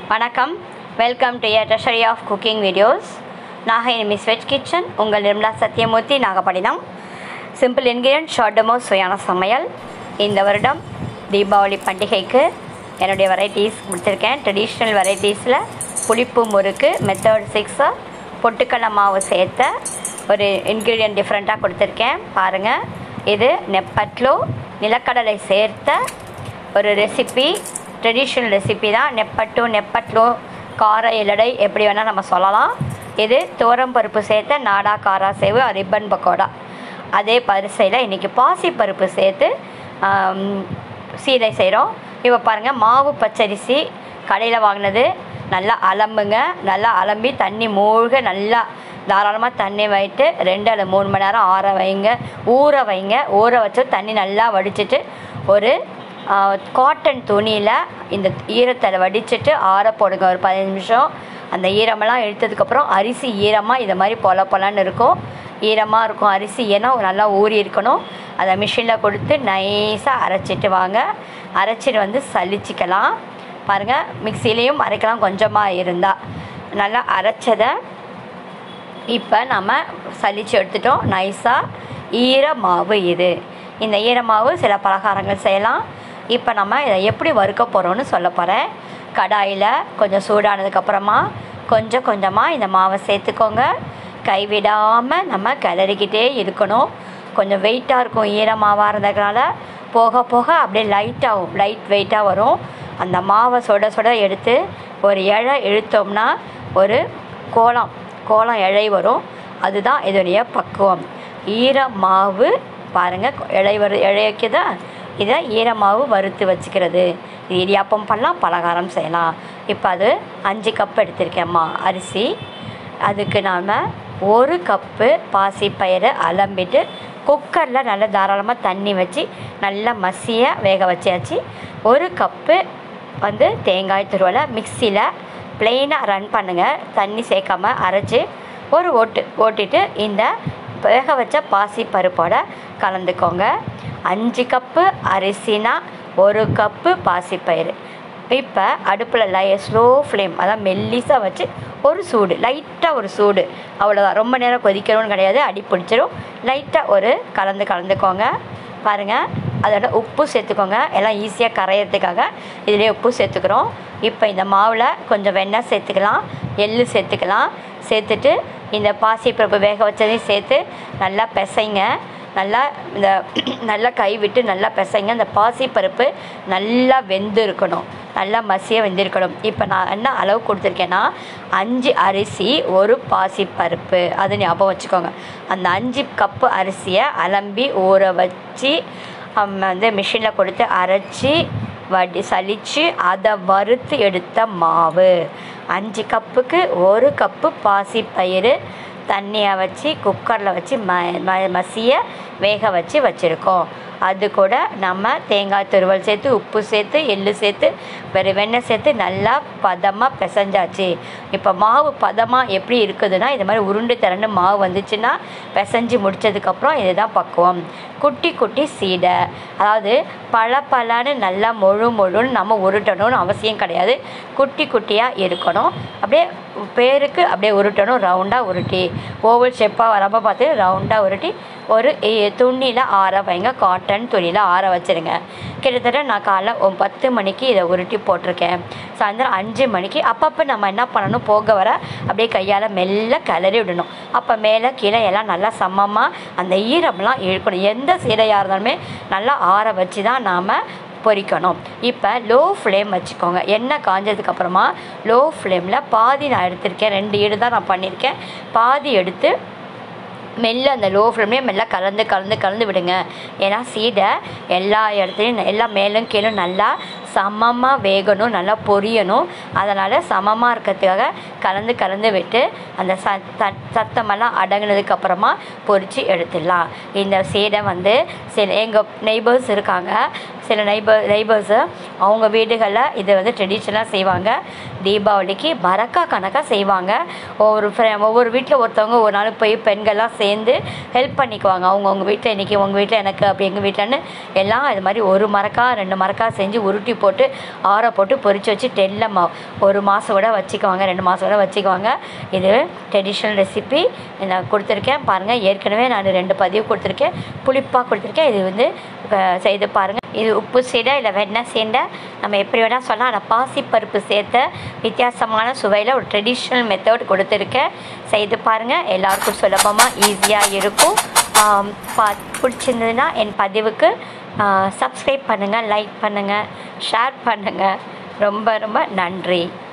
வணக்கம் welcome to a treasury of cooking videos Nagai miss veg kitchen உங்கள் Nirmala Sathyamurthy Nagapattinam simple ingredient short most சுவையான சமையல் இந்த வருடம் தீபாவளி பண்டிகைக்கு என்னுடைய வெரைட்டிஸ் கொடுத்துருக்கேன் ட்ரெடிஷ்னல் வெரைட்டிஸில் புளிப்பு முறுக்கு மெத்தட் சிக்ஸு பொட்டுக்கடலை மாவு சேர்த்த ஒரு இன்க்ரீடியன்ட் டிஃப்ரெண்ட்டாக கொடுத்துருக்கேன் பாருங்கள் இது நெப்பட்லோ நிலக்கடலை சேர்த்த ஒரு ரெசிபி ட்ரெடிஷ்னல் ரெசிபி தான் நெப்பட்டு நெப்பட்லோ கார இலடை எப்படி வேணால் நம்ம சொல்லலாம் இது பருப்பு சேர்த்த நாடா காரா சேவு ரிப்பன் பக்கோடா அதே பரிசையில் இன்றைக்கி பாசிப்பருப்பு சேர்த்து ஆம், சீடை செய்கிறோம் இப்போ பாருங்கள் மாவு பச்சரிசி கடையில் வாங்கினது நல்லா அலம்புங்க நல்லா அலம்பி தண்ணி மூழ்க நல்லா தாராளமாக தண்ணி வைட்டு ரெண்டு அல்லது மூணு மணி நேரம் ஆற வைங்க ஊற வைங்க ஊற வச்சு தண்ணி நல்லா வடிச்சிட்டு ஒரு காட்டன் துணியில் இந்த ஈரத்தை வடிச்சிட்டு ஆற போடுங்க ஒரு பதினஞ்சு நிமிஷம் அந்த ஈரமெல்லாம் எடுத்ததுக்கப்புறம் அரிசி ஈரமாக இது மாதிரி பொல பொலன்னு இருக்கும் ஈரமாக இருக்கும் அரிசி ஏன்னா நல்லா ஊறி இருக்கணும் அதை மிஷினில் கொடுத்து நைஸாக அரைச்சிட்டு வாங்க அரைச்சிட்டு வந்து சலிச்சிக்கலாம் பாருங்கள் மிக்சிலையும் அரைக்கலாம் கொஞ்சமாக இருந்தால் நல்லா அரைச்சதை இப்போ நம்ம சலிச்சு எடுத்துட்டோம் நைஸாக ஈர மாவு இது இந்த ஈர மாவு சில பலகாரங்கள் செய்யலாம் இப்போ நம்ம இதை எப்படி வறுக்க போகிறோம்னு சொல்ல போகிறேன் கடாயில் கொஞ்சம் சூடானதுக்கப்புறமா கொஞ்சம் கொஞ்சமாக இந்த மாவை சேர்த்துக்கோங்க கைவிடாமல் நம்ம கிளறிக்கிட்டே இருக்கணும் கொஞ்சம் வெயிட்டாக இருக்கும் ஈர மாவாக இருந்ததுனால போக போக அப்படியே லைட்டாகும் லைட் வெயிட்டாக வரும் அந்த மாவை சுட சுட எடுத்து ஒரு இழை இழுத்தோம்னா ஒரு கோலம் கோலம் இழை வரும் அதுதான் இதனுடைய பக்குவம் ஈர மாவு பாருங்கள் இழை வரு இழைக்குதா இதை ஈர மாவு வறுத்து வச்சுக்கிறது இது இடியாப்பம் பண்ணலாம் பலகாரம் செய்யலாம் இப்போ அது அஞ்சு கப் எடுத்திருக்கேம்மா அரிசி அதுக்கு நாம் ஒரு கப்பு பாசிப்பயிரை அலம்பிட்டு குக்கரில் நல்லா தாராளமாக தண்ணி வச்சு நல்லா மசிய வேக வச்சாச்சு ஒரு கப்பு வந்து தேங்காய் துருவலை மிக்சியில் ப்ளெயினாக ரன் பண்ணுங்கள் தண்ணி சேர்க்காம அரைச்சி ஒரு ஓட்டு ஓட்டிட்டு இந்த வேக வச்ச பாசி பருப்போட கலந்துக்கோங்க அஞ்சு கப்பு அரிசினா ஒரு கப்பு பாசிப்பயிறு இப்போ அடுப்பில் லை ஸ்லோ ஃப்ளேம் அதான் மெல்லிசாக வச்சு ஒரு சூடு லைட்டாக ஒரு சூடு அவ்வளோதான் ரொம்ப நேரம் கொதிக்கணும்னு கிடையாது அடி பிடிச்சிரும் லைட்டாக ஒரு கலந்து கலந்துக்கோங்க பாருங்கள் அதோட உப்பு சேர்த்துக்கோங்க எல்லாம் ஈஸியாக கரையிறதுக்காக இதிலே உப்பு சேர்த்துக்கிறோம் இப்போ இந்த மாவில் கொஞ்சம் வெண்ணெய் சேர்த்துக்கலாம் எள்ளு சேர்த்துக்கலாம் சேர்த்துட்டு இந்த பாசிப்பருப்பு வேக வச்சதையும் சேர்த்து நல்லா பிசைங்க நல்லா இந்த நல்லா கை விட்டு நல்லா பிசைங்க அந்த பாசிப்பருப்பு நல்லா வெந்து இருக்கணும் நல்லா மசிய வெந்திருக்கணும் இப்போ நான் என்ன அளவு கொடுத்துருக்கேன்னா அஞ்சு அரிசி ஒரு பாசிப்பருப்பு அது ஞாபகம் வச்சுக்கோங்க அந்த அஞ்சு கப்பு அரிசியை அலம்பி ஊற வச்சு நம்ம வந்து மிஷினில் கொடுத்து அரைச்சி வடி சலித்து அதை வறுத்து எடுத்த மாவு அஞ்சு கப்புக்கு ஒரு கப்பு பாசிப்பயிறு தண்ணியை வச்சு குக்கரில் வச்சு ம ம- மசிய வேக வச்சு வச்சுருக்கோம் அது கூட நம்ம தேங்காய் துருவல் சேர்த்து உப்பு சேர்த்து எள்ளு சேர்த்து வேறு வெண்ணெய் சேர்த்து நல்லா பதமாக பிசைஞ்சாச்சு இப்போ மாவு பதமாக எப்படி இருக்குதுன்னா இது மாதிரி உருண்டு திரண்டு மாவு வந்துச்சுன்னா பிசைஞ்சு முடிச்சதுக்கப்புறம் இதுதான் பக்குவம் குட்டி குட்டி சீடை அதாவது பல பலன்னு நல்லா முழு முழுன்னு நம்ம உருட்டணும்னு அவசியம் கிடையாது குட்டி குட்டியாக இருக்கணும் அப்படியே பேருக்கு அப்படியே உருட்டணும் ரவுண்டாக உருட்டி ஓவல் ஷேப்பாக வராமல் பார்த்து ரவுண்டாக உருட்டி ஒரு துணியில் ஆற வைங்க காட்டன் துணியில் ஆற வச்சுருங்க கிட்டத்தட்ட நான் காலைல ஒரு பத்து மணிக்கு இதை உருட்டி போட்டிருக்கேன் சாயந்தரம் அஞ்சு மணிக்கு அப்பப்போ நம்ம என்ன பண்ணணும் போக வர அப்படியே கையால் மெல்ல கிளறி விடணும் அப்போ மேலே கீழே எல்லாம் நல்லா சமமாக அந்த ஈரம்லாம் இழுக்கணும் எந்த சீடையாக இருந்தாலுமே நல்லா ஆற வச்சு தான் நாம் பொரிக்கணும் இப்போ லோ ஃப்ளேம் வச்சுக்கோங்க எண்ணெய் காஞ்சதுக்கப்புறமா லோ ஃப்ளேமில் பாதி நான் எடுத்திருக்கேன் ரெண்டு ஈடு தான் நான் பண்ணியிருக்கேன் பாதி எடுத்து மெல்ல அந்த லோ ஃப்ளேம்லேயே மெல்ல கலந்து கலந்து கலந்து விடுங்க ஏன்னா சீடை எல்லா இடத்துலையும் எல்லா மேலும் கீழும் நல்லா சமமாக வேகணும் நல்லா பொரியணும் அதனால் சமமாக இருக்கிறதுக்காக கலந்து கலந்து விட்டு அந்த ச த- சத்தமெல்லாம் அடங்குனதுக்கப்புறமா பொரித்து எடுத்துடலாம் இந்த சீடை வந்து சில எங்கள் நெய்பர்ஸ் இருக்காங்க சில நைபர் நைபர்ஸு அவங்க வீடுகளில் இதை வந்து ட்ரெடிஷ்னலாக செய்வாங்க தீபாவளிக்கு மரக்கா கணக்காக செய்வாங்க ஒவ்வொரு ஃப்ரெ ஒவ்வொரு வீட்டில் ஒருத்தவங்க ஒரு நாள் போய் பெண்கள்லாம் சேர்ந்து ஹெல்ப் பண்ணிக்குவாங்க அவங்கவுங்க வீட்டில் இன்றைக்கி உங்கள் வீட்டில் எனக்கு அப்படி எங்கள் வீட்டில்னு எல்லாம் இது மாதிரி ஒரு மரக்கா ரெண்டு மரக்கா செஞ்சு உருட்டி போட்டு ஆற போட்டு பொரிச்சு வச்சு டெல்ல மா ஒரு மாதம் கூட வச்சுக்குவாங்க ரெண்டு மாதம் கூட வச்சுக்குவாங்க இது ட்ரெடிஷ்னல் ரெசிபி நான் கொடுத்துருக்கேன் பாருங்கள் ஏற்கனவே நான் ரெண்டு பதிவு கொடுத்துருக்கேன் புளிப்பாக கொடுத்துருக்கேன் இது வந்து அஹ், செய்து பாருங்கள் இது உப்பு சீடை இல்லை வெண்ணெய் சீண்டை நம்ம எப்படி வேணால் சொல்லலாம் ஆனால் பாசிப்பருப்பு சேர்த்த வித்தியாசமான சுவையில் ஒரு ட்ரெடிஷ்னல் மெத்தட் கொடுத்துருக்கேன் செய்து பாருங்கள் எல்லாருக்கும் சுலபமாக ஈஸியாக இருக்கும் ஆம், பா பிடிச்சிருந்ததுன்னா என் பதிவுக்கு சப்ஸ்கிரைப் பண்ணுங்கள் லைக் பண்ணுங்கள் ஷேர் பண்ணுங்கள் ரொம்ப ரொம்ப நன்றி